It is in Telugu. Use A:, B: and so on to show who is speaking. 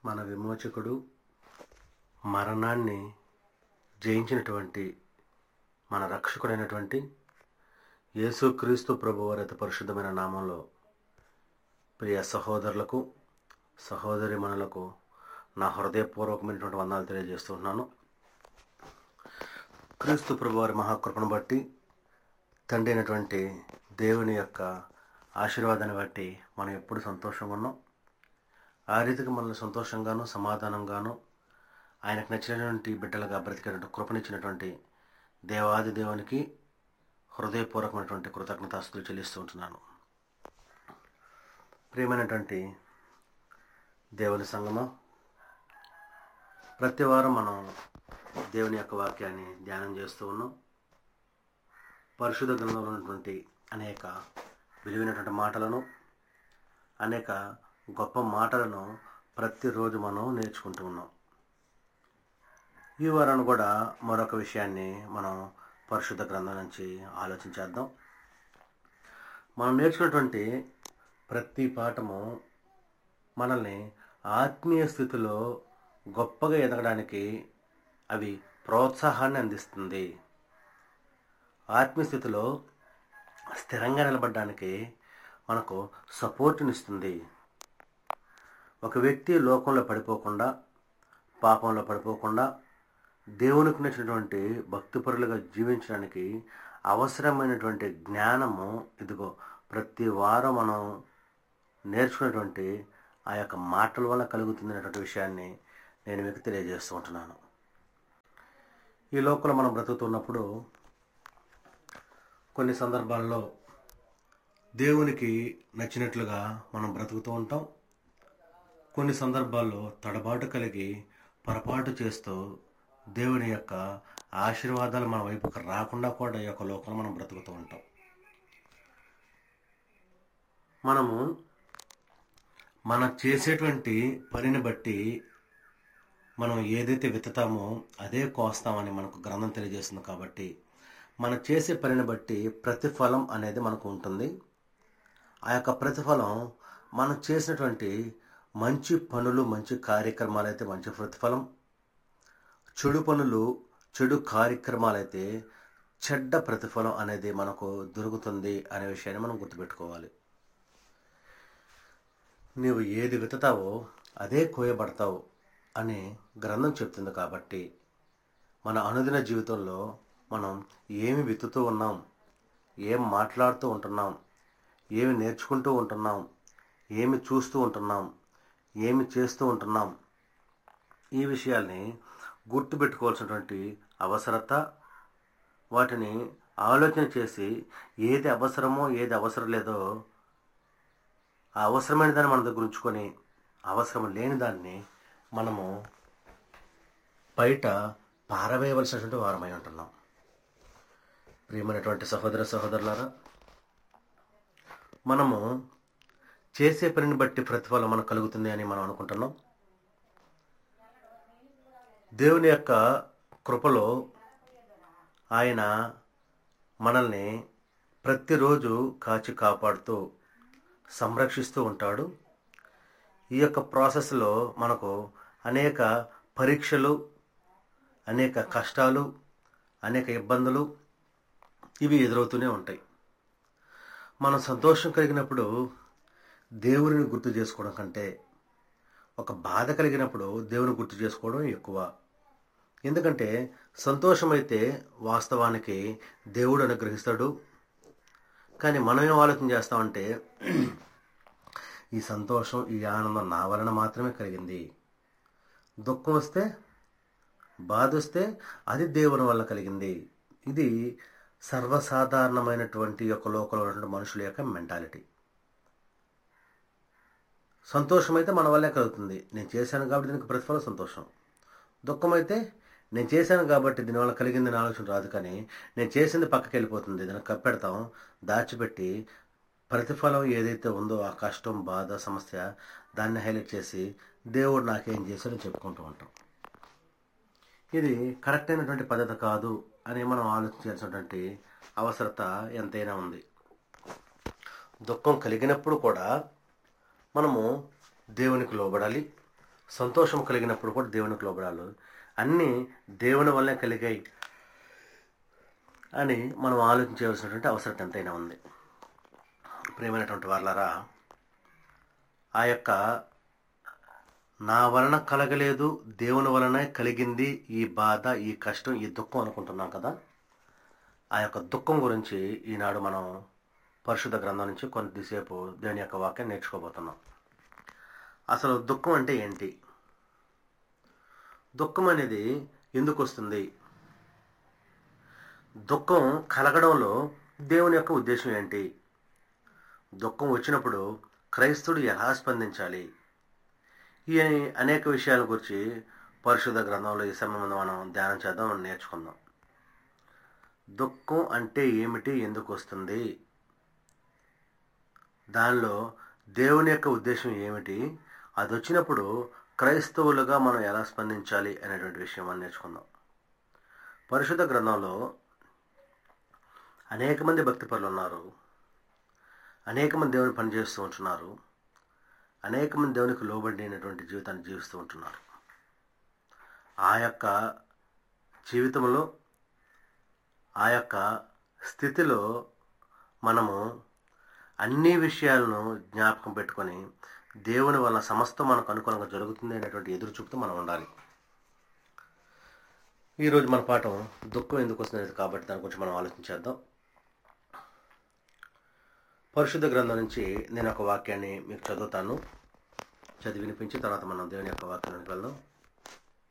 A: మన విమోచకుడు మరణాన్ని జయించినటువంటి మన రక్షకుడైనటువంటి యేసుక్రీస్తు ప్రభువారి అతి పరిశుద్ధమైన నామంలో ప్రియ సహోదరులకు సహోదరిమణులకు నా హృదయపూర్వకమైనటువంటి వందనాలు తెలియజేస్తున్నాను క్రీస్తు ప్రభువారి మహాకృపను బట్టి తండ్రి అయినటువంటి దేవుని యొక్క ఆశీర్వాదాన్ని బట్టి మనం ఎప్పుడు సంతోషంగా ఉన్నాం ఆ రీతికి మనల్ని సంతోషంగాను సమాధానంగాను ఆయనకు నచ్చినటువంటి బిడ్డలుగా బ్రతికేటువంటి కృపనిచ్చినటువంటి దేవాది దేవునికి హృదయపూర్వకమైనటువంటి కృతజ్ఞతాస్తులు చెల్లిస్తూ ఉంటున్నాను ప్రియమైనటువంటి దేవుని సంగమం ప్రతి వారం మనం దేవుని యొక్క వాక్యాన్ని ధ్యానం చేస్తూ ఉన్నాం పరిశుద్ధ గ్రంథంలో ఉన్నటువంటి అనేక విలువైనటువంటి మాటలను అనేక గొప్ప మాటలను ప్రతిరోజు మనం నేర్చుకుంటూ ఉన్నాం ఈ వారం కూడా మరొక విషయాన్ని మనం పరిశుద్ధ గ్రంథం నుంచి ఆలోచించేద్దాం మనం నేర్చుకున్నటువంటి ప్రతి పాఠము మనల్ని ఆత్మీయ స్థితిలో గొప్పగా ఎదగడానికి అవి ప్రోత్సాహాన్ని అందిస్తుంది ఆత్మీయ స్థితిలో స్థిరంగా నిలబడడానికి మనకు సపోర్టునిస్తుంది ఒక వ్యక్తి లోకంలో పడిపోకుండా పాపంలో పడిపోకుండా దేవునికి నచ్చినటువంటి భక్తిపరులుగా జీవించడానికి అవసరమైనటువంటి జ్ఞానము ఇదిగో ప్రతి వారం మనం నేర్చుకున్నటువంటి ఆ యొక్క మాటల వల్ల కలుగుతుందనేటువంటి విషయాన్ని నేను మీకు తెలియజేస్తూ ఉంటున్నాను ఈ లోకంలో మనం బ్రతుకుతున్నప్పుడు కొన్ని సందర్భాల్లో దేవునికి నచ్చినట్లుగా మనం బ్రతుకుతూ ఉంటాం కొన్ని సందర్భాల్లో తడబాటు కలిగి పొరపాటు చేస్తూ దేవుని యొక్క ఆశీర్వాదాలు మన వైపుకి రాకుండా కూడా ఈ యొక్క లోకంలో మనం బ్రతుకుతూ ఉంటాం మనము మనం చేసేటువంటి పనిని బట్టి మనం ఏదైతే విత్తుతామో అదే కోస్తామని మనకు గ్రంథం తెలియజేస్తుంది కాబట్టి మనం చేసే పనిని బట్టి ప్రతిఫలం అనేది మనకు ఉంటుంది ఆ యొక్క ప్రతిఫలం మనం చేసినటువంటి మంచి పనులు మంచి కార్యక్రమాలు అయితే మంచి ప్రతిఫలం చెడు పనులు చెడు కార్యక్రమాలు అయితే చెడ్డ ప్రతిఫలం అనేది మనకు దొరుకుతుంది అనే విషయాన్ని మనం గుర్తుపెట్టుకోవాలి నీవు ఏది విత్తుతావో అదే కోయబడతావు అని గ్రంథం చెప్తుంది కాబట్టి మన అనుదిన జీవితంలో మనం ఏమి విత్తుతూ ఉన్నాం ఏం మాట్లాడుతూ ఉంటున్నాం ఏమి నేర్చుకుంటూ ఉంటున్నాం ఏమి చూస్తూ ఉంటున్నాం ఏమి చేస్తూ ఉంటున్నాం ఈ విషయాల్ని గుర్తుపెట్టుకోవాల్సినటువంటి అవసరత వాటిని ఆలోచన చేసి ఏది అవసరమో ఏది అవసరం లేదో ఆ అవసరమైన దాన్ని మన దగ్గర ఉంచుకొని అవసరం లేని దాన్ని మనము బయట పారవేయవలసినటువంటి వారమై ఉంటున్నాం ప్రియమైనటువంటి సహోదర సహోదరులారా మనము చేసే పనిని బట్టి ప్రతిఫలం మనకు కలుగుతుంది అని మనం అనుకుంటున్నాం దేవుని యొక్క కృపలో ఆయన మనల్ని ప్రతిరోజు కాచి కాపాడుతూ సంరక్షిస్తూ ఉంటాడు ఈ యొక్క ప్రాసెస్లో మనకు అనేక పరీక్షలు అనేక కష్టాలు అనేక ఇబ్బందులు ఇవి ఎదురవుతూనే ఉంటాయి మనం సంతోషం కలిగినప్పుడు దేవుని గుర్తు చేసుకోవడం కంటే ఒక బాధ కలిగినప్పుడు దేవుని గుర్తు చేసుకోవడం ఎక్కువ ఎందుకంటే సంతోషం అయితే వాస్తవానికి దేవుడు అనుగ్రహిస్తాడు కానీ మనం ఏం ఆలోచన చేస్తామంటే ఈ సంతోషం ఈ ఆనందం నా వలన మాత్రమే కలిగింది దుఃఖం వస్తే బాధ వస్తే అది దేవుని వల్ల కలిగింది ఇది సర్వసాధారణమైనటువంటి యొక్క లోకంలో ఉన్నటువంటి మనుషుల యొక్క మెంటాలిటీ సంతోషం అయితే మన వల్లే కలుగుతుంది నేను చేశాను కాబట్టి దీనికి ప్రతిఫలం సంతోషం దుఃఖం అయితే నేను చేశాను కాబట్టి దీనివల్ల కలిగింది ఆలోచన రాదు కానీ నేను చేసింది పక్కకి వెళ్ళిపోతుంది దీన్ని కప్పెడతాం దాచిపెట్టి ప్రతిఫలం ఏదైతే ఉందో ఆ కష్టం బాధ సమస్య దాన్ని హైలైట్ చేసి దేవుడు నాకేం చేశాడో చెప్పుకుంటూ ఉంటాం ఇది కరెక్ట్ అయినటువంటి పద్ధతి కాదు అని మనం ఆలోచించాల్సినటువంటి అవసరత ఎంతైనా ఉంది దుఃఖం కలిగినప్పుడు కూడా మనము దేవునికి లోబడాలి సంతోషం కలిగినప్పుడు కూడా దేవునికి లోబడాలి అన్నీ దేవుని వల్లే కలిగాయి అని మనం ఆలోచించవలసినటువంటి అవసరం ఎంతైనా ఉంది ప్రియమైనటువంటి వాళ్ళరా ఆ యొక్క నా వలన కలగలేదు దేవుని వలన కలిగింది ఈ బాధ ఈ కష్టం ఈ దుఃఖం అనుకుంటున్నాం కదా ఆ యొక్క దుఃఖం గురించి ఈనాడు మనం పరిశుద్ధ గ్రంథం నుంచి కొద్దిసేపు దేవుని యొక్క వాక్యం నేర్చుకోబోతున్నాం అసలు దుఃఖం అంటే ఏంటి దుఃఖం అనేది ఎందుకు వస్తుంది దుఃఖం కలగడంలో దేవుని యొక్క ఉద్దేశం ఏంటి దుఃఖం వచ్చినప్పుడు క్రైస్తవుడు ఎలా స్పందించాలి ఈ అనేక విషయాల గురించి పరిశుద్ధ గ్రంథంలో ఈ సమయంలో మనం ధ్యానం చేద్దాం నేర్చుకుందాం దుఃఖం అంటే ఏమిటి ఎందుకు వస్తుంది దానిలో దేవుని యొక్క ఉద్దేశం ఏమిటి అది వచ్చినప్పుడు క్రైస్తవులుగా మనం ఎలా స్పందించాలి అనేటువంటి విషయం మనం నేర్చుకుందాం పరిశుద్ధ గ్రంథంలో అనేక మంది భక్తి పనులు ఉన్నారు అనేక మంది దేవుని పనిచేస్తూ ఉంటున్నారు అనేక మంది దేవునికి లోబడినటువంటి జీవితాన్ని జీవిస్తూ ఉంటున్నారు ఆ యొక్క జీవితంలో ఆ యొక్క స్థితిలో మనము అన్ని విషయాలను జ్ఞాపకం పెట్టుకొని దేవుని వల్ల సమస్తం మనకు అనుకూలంగా జరుగుతుంది అనేటువంటి ఎదురు చూపుతూ మనం ఉండాలి ఈరోజు మన పాఠం దుఃఖం ఎందుకు వస్తుంది కాబట్టి దాని గురించి మనం ఆలోచించేద్దాం పరిశుద్ధ గ్రంథం నుంచి నేను ఒక వాక్యాన్ని మీకు చదువుతాను చదివి వినిపించి తర్వాత మనం దేవుని యొక్క వాక్యానికి వెళ్దాం